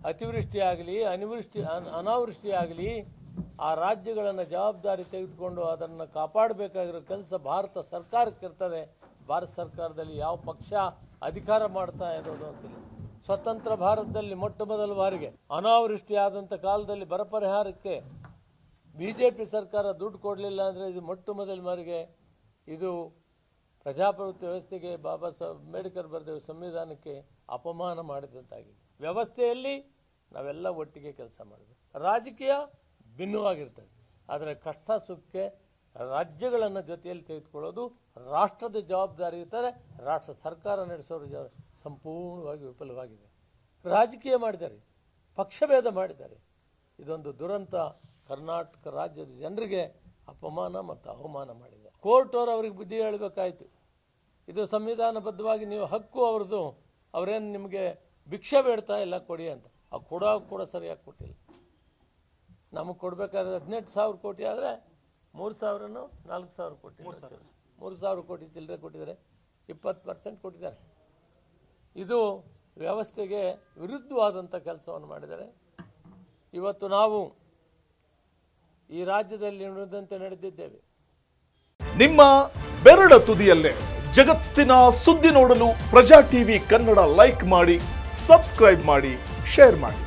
ಅತಿವೃಷ್ಟಿ ಆಗಲಿ ಅನಿವೃಷ್ಟಿ ಅನ್- ಅನಾವೃಷ್ಟಿ ಆಗಲಿ ಆ ರಾಜ್ಯಗಳನ್ನು ಜವಾಬ್ದಾರಿ ತೆಗೆದುಕೊಂಡು ಅದನ್ನು ಕಾಪಾಡಬೇಕಾಗಿರೋ ಕೆಲಸ ಭಾರತ ಸರ್ಕಾರಕ್ಕೆ ಇರ್ತದೆ ಭಾರತ ಸರ್ಕಾರದಲ್ಲಿ ಯಾವ ಪಕ್ಷ ಅಧಿಕಾರ ಮಾಡ್ತಾ ಇರೋದು ಅಂತಿಲ್ಲ ಸ್ವತಂತ್ರ ಭಾರತದಲ್ಲಿ ಮೊಟ್ಟ ಮೊದಲ ಬಾರಿಗೆ ಅನಾವೃಷ್ಟಿ ಆದಂಥ ಕಾಲದಲ್ಲಿ ಬರ ಪರಿಹಾರಕ್ಕೆ ಬಿ ಜೆ ಪಿ ಸರ್ಕಾರ ದುಡ್ಡು ಕೊಡಲಿಲ್ಲ ಅಂದರೆ ಇದು ಮೊಟ್ಟ ಮೊದಲ ಬಾರಿಗೆ ಇದು ಪ್ರಜಾಪ್ರಭುತ್ವ ವ್ಯವಸ್ಥೆಗೆ ಬಾಬಾ ಸಾಹೇಬ್ ಅಂಬೇಡ್ಕರ್ ಬರೆದ ಸಂವಿಧಾನಕ್ಕೆ ಅಪಮಾನ ಮಾಡಿದಂತಾಗಿದೆ ವ್ಯವಸ್ಥೆಯಲ್ಲಿ ನಾವೆಲ್ಲ ಒಟ್ಟಿಗೆ ಕೆಲಸ ಮಾಡಬೇಕು ರಾಜಕೀಯ ಭಿನ್ನವಾಗಿರ್ತದೆ ಆದರೆ ಕಷ್ಟ ಸುಖಕ್ಕೆ ರಾಜ್ಯಗಳನ್ನು ಜೊತೆಯಲ್ಲಿ ತೆಗೆದುಕೊಳ್ಳೋದು ರಾಷ್ಟ್ರದ ಜವಾಬ್ದಾರಿ ಇರ್ತಾರೆ ರಾಷ್ಟ್ರ ಸರ್ಕಾರ ನಡೆಸೋರ ಜವ ಸಂಪೂರ್ಣವಾಗಿ ವಿಫಲವಾಗಿದೆ ರಾಜಕೀಯ ಮಾಡಿದ್ದಾರೆ ಪಕ್ಷಭೇದ ಮಾಡಿದ್ದಾರೆ ಇದೊಂದು ದುರಂತ ಕರ್ನಾಟಕ ರಾಜ್ಯದ ಜನರಿಗೆ ಅಪಮಾನ ಮತ್ತು ಅವಮಾನ ಮಾಡಿದೆ ಕೋರ್ಟ್ ಅವರು ಅವ್ರಿಗೆ ಬುದ್ಧಿ ಹೇಳಬೇಕಾಯ್ತು ಇದು ಸಂವಿಧಾನಬದ್ಧವಾಗಿ ನೀವು ಹಕ್ಕು ಅವ್ರದ್ದು ಅವರೇನು ನಿಮಗೆ ಭಿಕ್ಷೆ ಬೇಡ್ತಾ ಇಲ್ಲ ಕೊಡಿ ಅಂತ ಆ ಕೊಡೋ ಕೂಡ ಸರಿಯಾಗಿ ಕೊಟ್ಟಿಲ್ಲ ನಮಗೆ ಕೊಡಬೇಕಾದ್ರೆ ಹದಿನೆಂಟು ಸಾವಿರ ಕೋಟಿ ಆದರೆ ಮೂರು ಸಾವಿರನು ನಾಲ್ಕು ಸಾವಿರ ಕೋಟಿ ಮೂರು ಸಾವಿರ ಕೋಟಿ ಚಿಲ್ಲರೆ ಕೊಟ್ಟಿದ್ದಾರೆ ಇಪ್ಪತ್ತು ಪರ್ಸೆಂಟ್ ಕೊಟ್ಟಿದ್ದಾರೆ ಇದು ವ್ಯವಸ್ಥೆಗೆ ವಿರುದ್ಧವಾದಂಥ ಕೆಲಸವನ್ನು ಮಾಡಿದ್ದಾರೆ ಇವತ್ತು ನಾವು ಈ ರಾಜ್ಯದಲ್ಲಿ ನುಡಿದಂತೆ ನಡೆದಿದ್ದೇವೆ ನಿಮ್ಮ ಬೆರಳ ತುದಿಯಲ್ಲೇ ಜಗತ್ತಿನ ಸುದ್ದಿ ನೋಡಲು ಪ್ರಜಾ ಟಿವಿ ಕನ್ನಡ ಲೈಕ್ ಮಾಡಿ ಸಬ್ಸ್ಕ್ರೈಬ್ ಮಾಡಿ ಶೇರ್ ಮಾಡಿ